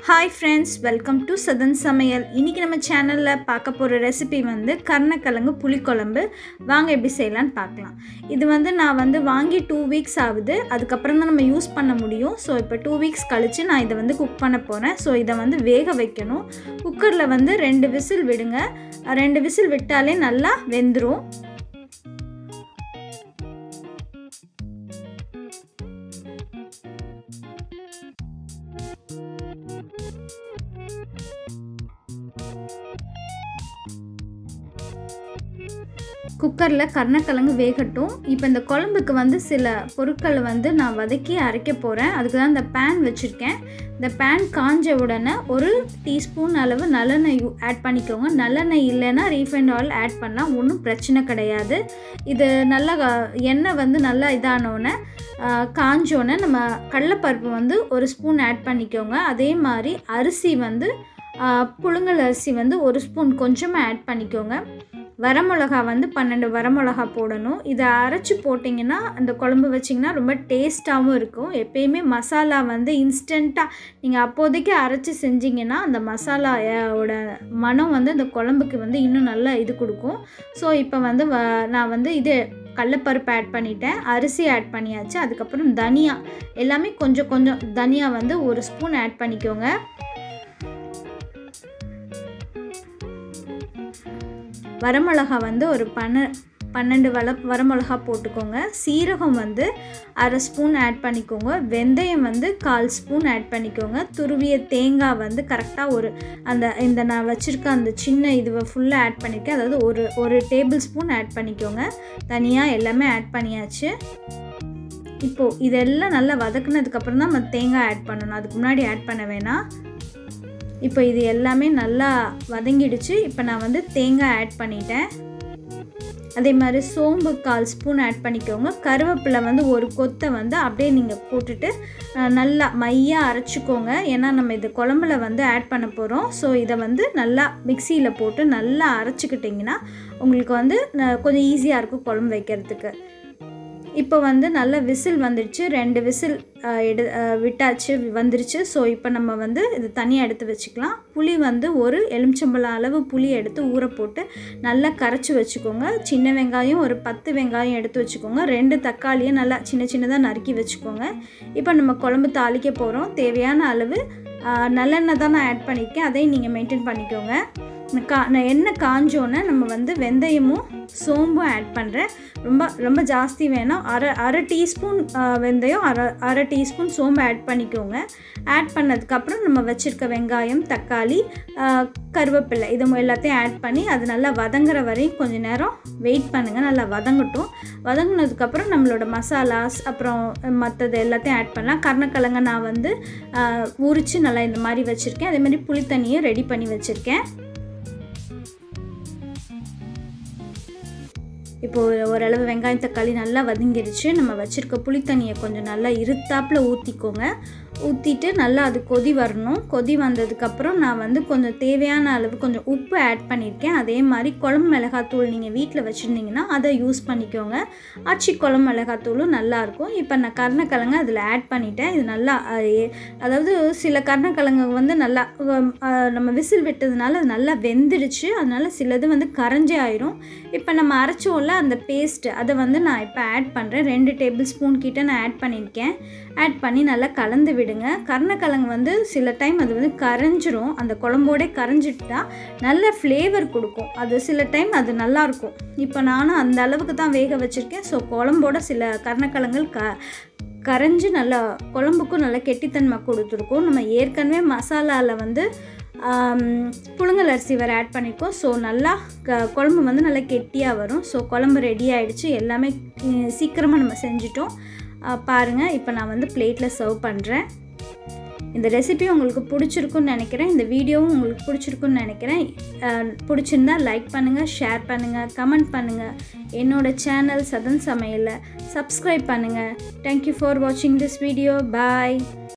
hi friends welcome to சதன் சமையல் இன்றைக்கி நம்ம சேனலில் பார்க்க போகிற ரெசிபி வந்து கருணக்கிழங்கு புளிக்குழம்பு வாங்க எப்படி செய்யலான்னு பார்க்கலாம் இது வந்து நான் வந்து வாங்கி டூ வீக்ஸ் ஆகுது அதுக்கப்புறம் தான் நம்ம யூஸ் பண்ண முடியும் ஸோ இப்போ டூ வீக்ஸ் கழித்து நான் இதை வந்து குக் பண்ண போகிறேன் ஸோ இதை வந்து வேக வைக்கணும் குக்கரில் வந்து ரெண்டு விசில் விடுங்க ரெண்டு விசில் விட்டாலே நல்லா வெந்துடும் குக்கரில் கருணக்கிழங்கு வேகட்டும் இப்போ இந்த குழம்புக்கு வந்து சில பொருட்களை வந்து நான் வதக்கி அரைக்க போகிறேன் அதுக்கு தான் இந்த பேன் வச்சுருக்கேன் இந்த பேன் காஞ்ச உடனே ஒரு டீஸ்பூன் அளவு நல்லெண்ணெய் ஆட் பண்ணிக்கோங்க நல்லெண்ணெய் இல்லைன்னா ரீஃபைண்ட் ஆயில் ஆட் பண்ணால் ஒன்றும் பிரச்சனை கிடையாது இது நல்லா எண்ணெய் வந்து நல்லா இதானோடனே காஞ்சோன்னே நம்ம கடலைப்பருப்பு வந்து ஒரு ஸ்பூன் ஆட் பண்ணிக்கோங்க அதே மாதிரி அரிசி வந்து புழுங்கல் அரிசி வந்து ஒரு ஸ்பூன் கொஞ்சமாக ஆட் பண்ணிக்கோங்க வரமிளகா வந்து பன்னெண்டு வரமிளகா போடணும் இதை அரைச்சி போட்டிங்கன்னா அந்த குழம்பு வச்சிங்கன்னா ரொம்ப டேஸ்ட்டாகவும் இருக்கும் எப்பயுமே மசாலா வந்து இன்ஸ்டண்ட்டாக நீங்கள் அப்போதைக்கு அரைச்சி செஞ்சிங்கன்னா அந்த மசாலாவோட மனம் வந்து அந்த குழம்புக்கு வந்து இன்னும் நல்லா இது கொடுக்கும் ஸோ இப்போ வந்து வ நான் வந்து இது கடலப்பருப்பு ஆட் பண்ணிட்டேன் அரிசி ஆட் பண்ணியாச்சு அதுக்கப்புறம் தனியா எல்லாமே கொஞ்சம் கொஞ்சம் தனியா வந்து ஒரு ஸ்பூன் ஆட் பண்ணிக்கோங்க வரமிளகா வந்து ஒரு பன்ன பன்னெண்டு வள வரமிளகா போட்டுக்கோங்க சீரகம் வந்து அரை ஸ்பூன் ஆட் பண்ணிக்கோங்க வெந்தயம் வந்து கால் ஸ்பூன் ஆட் பண்ணிக்கோங்க துருவிய தேங்காய் வந்து கரெக்டாக ஒரு அந்த இந்த நான் வச்சுருக்க அந்த சின்ன இதுவை ஃபுல்லாக ஆட் பண்ணியிருக்கேன் அதாவது ஒரு ஒரு டேபிள் ஸ்பூன் ஆட் பண்ணிக்கோங்க தனியாக எல்லாமே ஆட் பண்ணியாச்சு இப்போது இதெல்லாம் நல்லா வதக்குனதுக்கப்புறம் தான் நம்ம தேங்காய் ஆட் பண்ணணும் அதுக்கு முன்னாடி ஆட் பண்ண வேணாம் இப்போ இது எல்லாமே நல்லா வதங்கிடுச்சு இப்போ நான் வந்து தேங்காய் ஆட் பண்ணிட்டேன் அதே மாதிரி சோம்பு கால் ஸ்பூன் ஆட் பண்ணிக்கோங்க கருவேப்பிலை வந்து ஒரு கொத்தை வந்து அப்படியே நீங்கள் போட்டுட்டு நல்லா மையாக அரைச்சிக்கோங்க ஏன்னா நம்ம இது குழம்புல வந்து ஆட் பண்ண போகிறோம் ஸோ இதை வந்து நல்லா மிக்சியில் போட்டு நல்லா அரைச்சிக்கிட்டிங்கன்னா உங்களுக்கு வந்து கொஞ்சம் ஈஸியாக இருக்கும் குழம்பு வைக்கிறதுக்கு இப்போ வந்து நல்ல விசில் வந்துடுச்சு ரெண்டு விசில் எடு விட்டாச்சு வந்துருச்சு ஸோ இப்போ நம்ம வந்து இது தனியாக எடுத்து வச்சுக்கலாம் புளி வந்து ஒரு எலுமிச்சம்பழம் அளவு புளி எடுத்து ஊற போட்டு நல்லா கரைச்சி வச்சுக்கோங்க சின்ன வெங்காயம் ஒரு பத்து வெங்காயம் எடுத்து வச்சுக்கோங்க ரெண்டு தக்காளியும் நல்லா சின்ன சின்னதாக நறுக்கி வச்சுக்கோங்க இப்போ நம்ம குழம்பு தாளிக்க போகிறோம் தேவையான அளவு நல்லெண்ணெய் தான் நான் ஆட் பண்ணியிருக்கேன் அதையும் நீங்கள் மெயின்டைன் பண்ணிக்கோங்க கா நான் எண்ணெய் காஞ்சோன்னே நம்ம வந்து வெந்தயமும் சோம்பும் ஆட் பண்ணுறேன் ரொம்ப ரொம்ப ஜாஸ்தி வேணாம் அரை அரை டீஸ்பூன் வெந்தயம் அரை அரை டீஸ்பூன் சோம்பு ஆட் பண்ணிக்கோங்க ஆட் பண்ணதுக்கப்புறம் நம்ம வச்சுருக்க வெங்காயம் தக்காளி கருவேப்பிலை இது எல்லாத்தையும் ஆட் பண்ணி அது நல்லா வதங்குற வரையும் கொஞ்சம் நேரம் வெயிட் பண்ணுங்கள் நல்லா வதங்கட்டும் வதங்கினதுக்கப்புறம் நம்மளோட மசாலாஸ் அப்புறம் மற்றது எல்லாத்தையும் ஆட் பண்ணலாம் கருணக்கிழங்க நான் வந்து உரித்து நல்லா இந்த மாதிரி வச்சுருக்கேன் அதே மாதிரி புளித்தண்ணியும் ரெடி பண்ணி வச்சுருக்கேன் இப்போது ஓரளவு வெங்காயம் தக்காளி நல்லா வதங்கிருச்சு நம்ம வச்சுருக்க புளித்தண்ணியை கொஞ்சம் நல்லா இருத்தாப்பில் ஊற்றிக்கோங்க ஊற்றிட்டு நல்லா அது கொதி வரணும் கொதி வந்ததுக்கப்புறம் நான் வந்து கொஞ்சம் தேவையான அளவு கொஞ்சம் உப்பு ஆட் பண்ணியிருக்கேன் அதே மாதிரி குழம்பு மிளகாத்தூள் நீங்கள் வீட்டில் வச்சுருந்தீங்கன்னா அதை யூஸ் பண்ணிக்கோங்க ஆச்சி குழம்பு மிளகாத்தூளும் நல்லாயிருக்கும் இப்போ நான் கருணக்கிழங்கு அதில் ஆட் பண்ணிட்டேன் இது நல்லா அதாவது சில கருணக்கிழங்கு வந்து நல்லா நம்ம விசில் விட்டதுனால அது நல்லா வெந்துடுச்சு அதனால சிலது வந்து கரைஞ்சே ஆயிரும் இப்போ நம்ம அரைச்சோம்ல அந்த பேஸ்ட்டு அதை வந்து நான் இப்போ ஆட் பண்ணுறேன் ரெண்டு டேபிள் ஸ்பூன் கிட்ட நான் ஆட் பண்ணியிருக்கேன் ஆட் பண்ணி நல்லா கலந்து விடுங்க கருணக்கிழங்கு வந்து சில டைம் அது வந்து கரைஞ்சிரும் அந்த குழம்போடே கரைஞ்சிட்டா நல்ல ஃப்ளேவர் கொடுக்கும் அது சில டைம் அது நல்லாயிருக்கும் இப்போ நானும் அந்த அளவுக்கு தான் வேக வச்சுருக்கேன் ஸோ குழம்போட சில கருணக்கிழங்குகள் க கரைஞ்சி நல்லா குழம்புக்கும் நல்லா கெட்டித்தன்மை கொடுத்துருக்கோம் நம்ம ஏற்கனவே மசாலாவில் வந்து புழுங்கல் அரிசி வேறு ஆட் பண்ணியிருக்கோம் ஸோ நல்லா க குழம்பு வந்து நல்லா கெட்டியாக வரும் ஸோ குழம்பு ரெடி ஆகிடுச்சு எல்லாமே சீக்கிரமாக நம்ம செஞ்சிட்டோம் பாருங்கள் இப்போ நான் வந்து பிளேட்டில் சர்வ் பண்ணுறேன் இந்த ரெசிபி உங்களுக்கு பிடிச்சிருக்குன்னு நினைக்கிறேன் இந்த வீடியோவும் உங்களுக்கு பிடிச்சிருக்குன்னு நினைக்கிறேன் பிடிச்சிருந்தா லைக் பண்ணுங்கள் ஷேர் பண்ணுங்கள் கமெண்ட் பண்ணுங்கள் என்னோடய சேனல் சதன் சமையலில் சப்ஸ்கிரைப் பண்ணுங்கள் தேங்க்யூ ஃபார் வாட்சிங் திஸ் வீடியோ பாய்